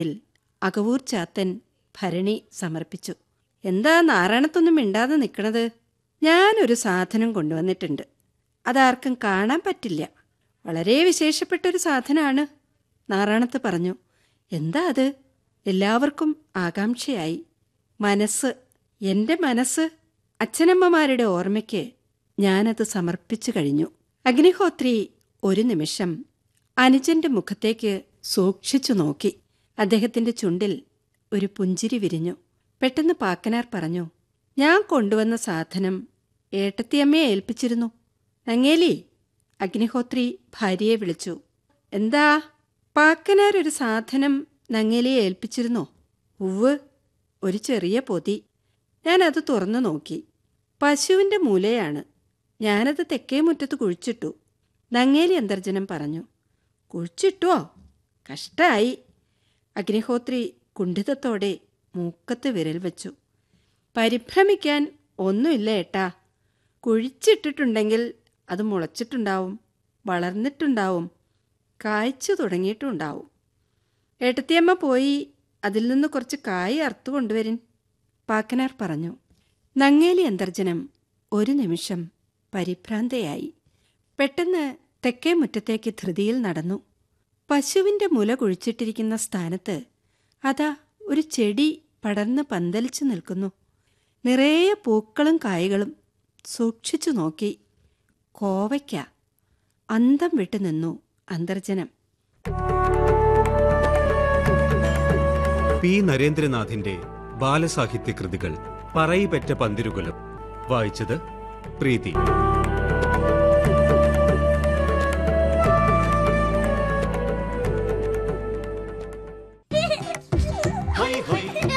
അകവൂർ ചാത്തൻ ഭരണി സമർപ്പിച്ചു എന്താ നാരായണത്തൊന്നും മിണ്ടാതെ നിൽക്കണത് ഞാനൊരു സാധനം കൊണ്ടുവന്നിട്ടുണ്ട് അതാർക്കും കാണാൻ പറ്റില്ല വളരെ വിശേഷപ്പെട്ടൊരു സാധനമാണ് നാറാണത്ത് പറഞ്ഞു എന്താ അത് എല്ലാവർക്കും ആകാംക്ഷയായി മനസ്സ് എൻ്റെ മനസ്സ് അച്ഛനമ്മമാരുടെ ഓർമ്മയ്ക്ക് ഞാനത് സമർപ്പിച്ചു കഴിഞ്ഞു അഗ്നിഹോത്രി ഒരു നിമിഷം അനുജന്റെ മുഖത്തേക്ക് സൂക്ഷിച്ചു നോക്കി അദ്ദേഹത്തിന്റെ ചുണ്ടിൽ ഒരു പുഞ്ചിരി വിരിഞ്ഞു പെട്ടെന്ന് പാക്കനാർ പറഞ്ഞു ഞാൻ കൊണ്ടുവന്ന സാധനം ഏട്ടത്തിയമ്മയെ ഏൽപ്പിച്ചിരുന്നു നങ്ങേലി അഗ്നിഹോത്രി ഭാര്യയെ വിളിച്ചു എന്താ പാക്കനാർ ഒരു സാധനം നങ്ങേലിയെ ഏൽപ്പിച്ചിരുന്നോ ഉവ് ഒരു ചെറിയ പൊതി ഞാനത് തുറന്നു നോക്കി പശുവിൻ്റെ മൂലയാണ് ഞാനത് തെക്കേ മുറ്റത്ത് കുഴിച്ചിട്ടു നങ്ങേലി അന്തർജനം പറഞ്ഞു കുഴിച്ചിട്ടോ കഷ്ടായി അഗ്നിഹോത്രി കുണ്ഠിതത്തോടെ മൂക്കത്ത് വിരൽ വെച്ചു പരിഭ്രമിക്കാൻ ഒന്നുമില്ല ഏട്ടാ കുഴിച്ചിട്ടിട്ടുണ്ടെങ്കിൽ അത് മുളച്ചിട്ടുണ്ടാവും വളർന്നിട്ടുണ്ടാവും കായ്ച്ചു തുടങ്ങിയിട്ടുണ്ടാവും ഏട്ടത്തിയമ്മ പോയി അതിൽ നിന്ന് കുറച്ച് കായ് അറുത്തു കൊണ്ടുവരിൻ പാക്കനാർ പറഞ്ഞു നങ്ങേലി അന്തർജനം ഒരു നിമിഷം പരിഭ്രാന്തയായി പെട്ടെന്ന് തെക്കേ മുറ്റത്തേക്ക് ധൃതിയിൽ നടന്നു പശുവിൻ്റെ മുല കുഴിച്ചിട്ടിരിക്കുന്ന സ്ഥാനത്ത് അതാ ഒരു ചെടി പടർന്ന് പന്തലിച്ചു നിൽക്കുന്നു നിറയെ പൂക്കളും കായ്കളും സൂക്ഷിച്ചു നോക്കി കോവയ്ക്ക അന്തം വിട്ടു നിന്നു അന്തർജനം പി നരേന്ദ്രനാഥിന്റെ ബാലസാഹിത്യ കൃതികൾ പറയിപെറ്റ പന്തിരുകുലം വായിച്ചത് പ്രീതി ഹൈ ഹൈ